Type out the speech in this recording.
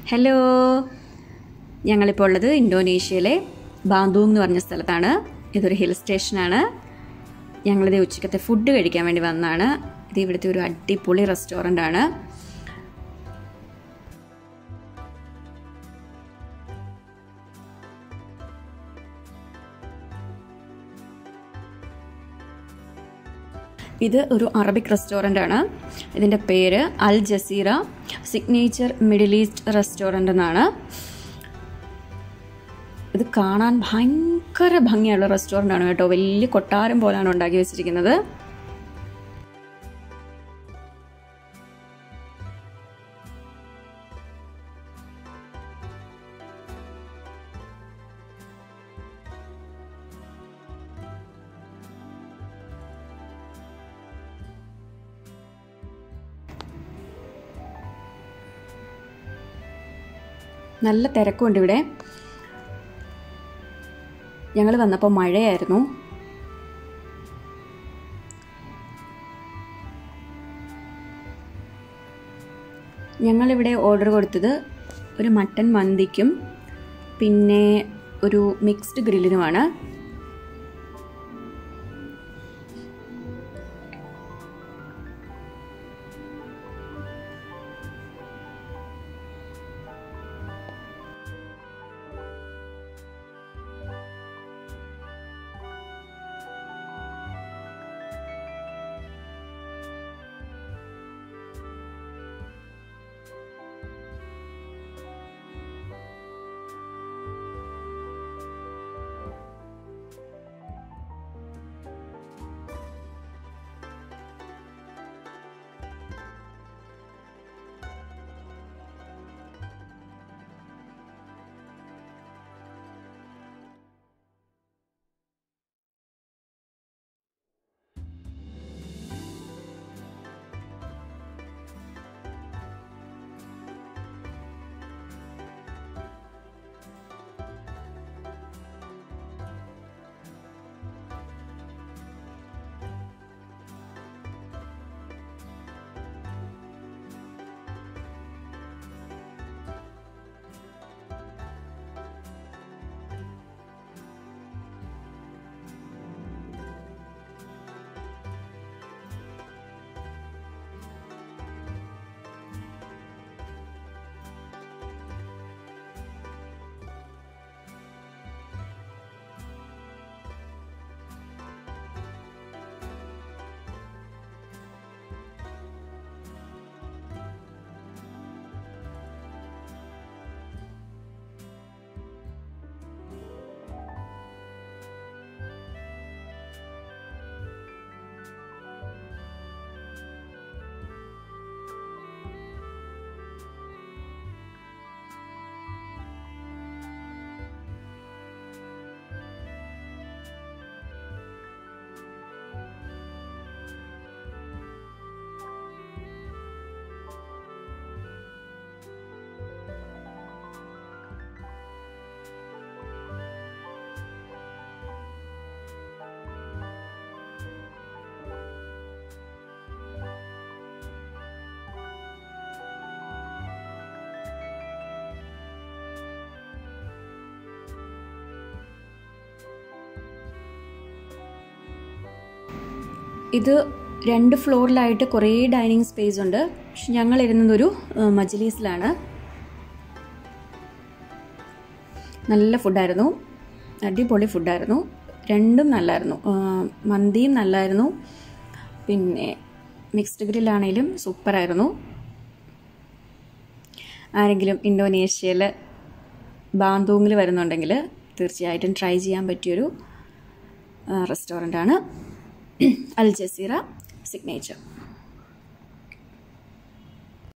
hello ഞങ്ങളിപ്പോൾ ഉള്ളത് ഇന്തോനേഷ്യയിലെ ബാന്തൂങ് എന്ന് പറഞ്ഞ സ്ഥലത്താണ് ഇതൊരു ഹിൽ സ്റ്റേഷനാണ് ഞങ്ങളിത് ഉച്ചക്കത്തെ ഫുഡ് കഴിക്കാൻ വേണ്ടി വന്നതാണ് ഇത് ഇവിടുത്തെ ഒരു അടിപൊളി റെസ്റ്റോറൻ്റ് ആണ് ഇത് ഒരു അറബിക് റെസ്റ്റോറൻ്റ് ആണ് ഇതിൻ്റെ പേര് Al Jazeera signature middle east restaurant എന്നാണ് ഇത് കാണാൻ ഭയങ്കര ഭംഗിയുള്ള റെസ്റ്റോറൻ്റ് ആണ് കേട്ടോ വലിയ കൊട്ടാരം പോലാണ് ഉണ്ടാക്കി വെച്ചിരിക്കുന്നത് നല്ല തിരക്കുണ്ട് ഇവിടെ ഞങ്ങൾ വന്നപ്പോൾ മഴയായിരുന്നു ഞങ്ങളിവിടെ ഓർഡർ കൊടുത്തത് ഒരു മട്ടൻ മന്തിക്കും പിന്നെ ഒരു മിക്സ്ഡ് ഗ്രില്ലിനുമാണ് ഇത് രണ്ട് ഫ്ലോറിലായിട്ട് കുറേ ഡൈനിങ് സ്പേസ് ഉണ്ട് പക്ഷെ ഞങ്ങൾ ഇരുന്നതൊരു മജ്ലീസിലാണ് നല്ല ഫുഡായിരുന്നു അടിപൊളി ഫുഡായിരുന്നു രണ്ടും നല്ലായിരുന്നു മന്തിയും നല്ലായിരുന്നു പിന്നെ മിക്സ്ഡ് ഗ്രില്ലാണേലും സൂപ്പറായിരുന്നു ആരെങ്കിലും ഇന്തോനേഷ്യയിൽ ബാന്തൂങ്ങിൽ വരുന്നുണ്ടെങ്കിൽ തീർച്ചയായിട്ടും ട്രൈ ചെയ്യാൻ പറ്റിയൊരു റെസ്റ്റോറൻ്റാണ് അൽ ജസീറ സിഗ്നേച്ചർ